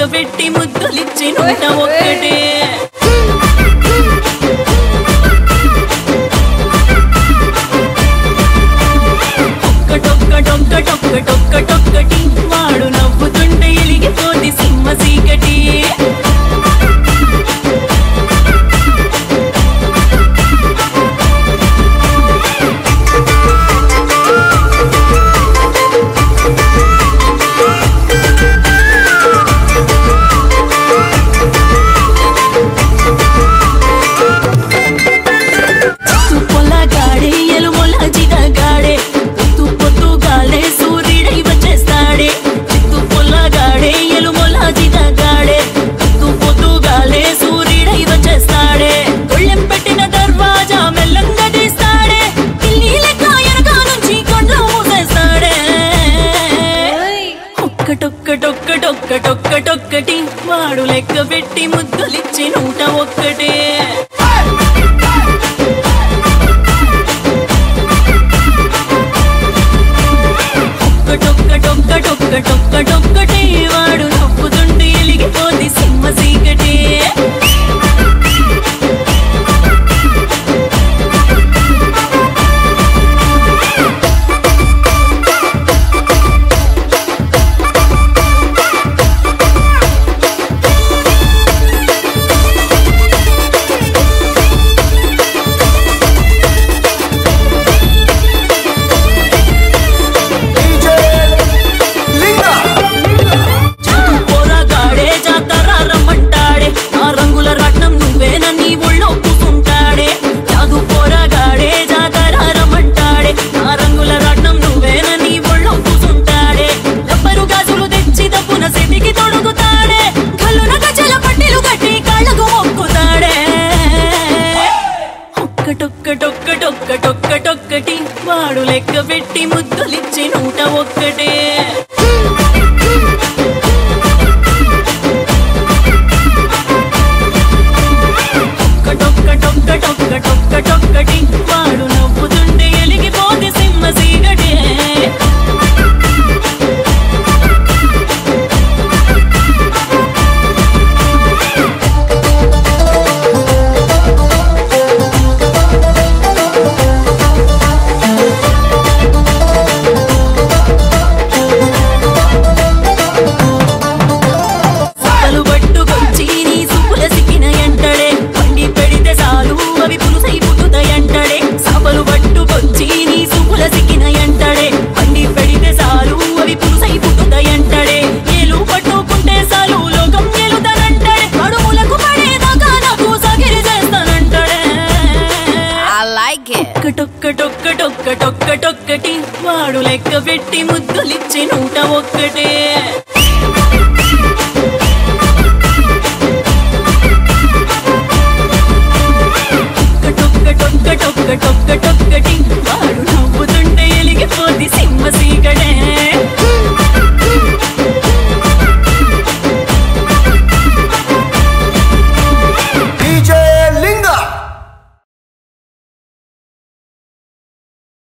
పెట్టి ముద్దులిచ్చి నూట ఒక్కటే ఒక్కటొక్కటొక్కటొక్కటొక్కటి వాడు నవ్వుతుంటే ఎలిగిపోతి సింహ సీకటి పొల్లగాడే ఎలుమొల్ల జిగగాడే పొత్తు పొత్తుగాలే సూర్యుడై వచ్చేస్తాడే చిత్తు పొల్లగాడే ఎలుమొల్ల జిగగాడే పొత్తు పొత్తుగాలే సూర్యుడై వచ్చేస్తాడే గొళ్ళెం పెట్టిన దర్వాజా మెల్లంగా తీస్తాడే పిల్లి లెక్క ఎనక నుంచి కొండ్లు మూసేస్తాడే ఒక్కటొక్కటొక్కటొక్కటొక్కటొక్కటి వాడు లెక్క పెట్టి ముద్దులిచ్చి నూట ఒక్కటే ఒక్కటొక్కటొక్కటొక్కటొక్కటే వాడు నవ్వుతుంటే ఎలిగిపోతి సింహ సీకటే DJ Linda. చదువు పోరాగాడే జాతర రమ్మంటాడే ఆ రంగుల రత్నం నువ్వేనా నీ ఒళ్ళో కూసుంటాడే చదువు పోరాగాడే జాతర రమ్మంటాడే ఆ రంగుల రత్నం నువ్వేనా నీ ఒళ్ళో కూసుంటాడే రబ్బరు గాజులు తెచ్చి దప్పున సెతికి తొడుగుతాడే కళ్ళున గజల పట్టిలు కట్టి కాళ్ళకు మొక్కుతాడే ఒక్కటొక్కటొక్కటొక్కటొక్కటొక్కటి వాడు లెక్క పెట్టి ముద్దులిచ్చి నూట ఒక్కటే ఒక్కటొక్కటొక్కటొక్కటొక్కటి వాడు నవ్వుతుంటే ఎలిగిపోతే సింహ సీగటే సకలు పట్టుకొచ్చి నీ సుపుల సిక్కిన ఎంటడే పండి పెడితే చాలు అవి పులుసై పుట్టుతాయంటడే సపలు పట్టుకొచ్చి నీ సుపుల సిక్కిన ఎంటడే పండి పెడితే చాలు అవి పులుసై పుట్టుతాయంటడే ఏలు పట్టుకుంటే చాలు లోకం గెలుతానంటడే అడుగులకు పడేదాకా నాకు సగిరి చేస్తానంటడే I like it. ఒక్కటొక్కటొక్కటొక్కటొక్కటొక్కటి వాడు లెక్క పెట్టి ముద్దులిచ్చి నూట ఒక్కటే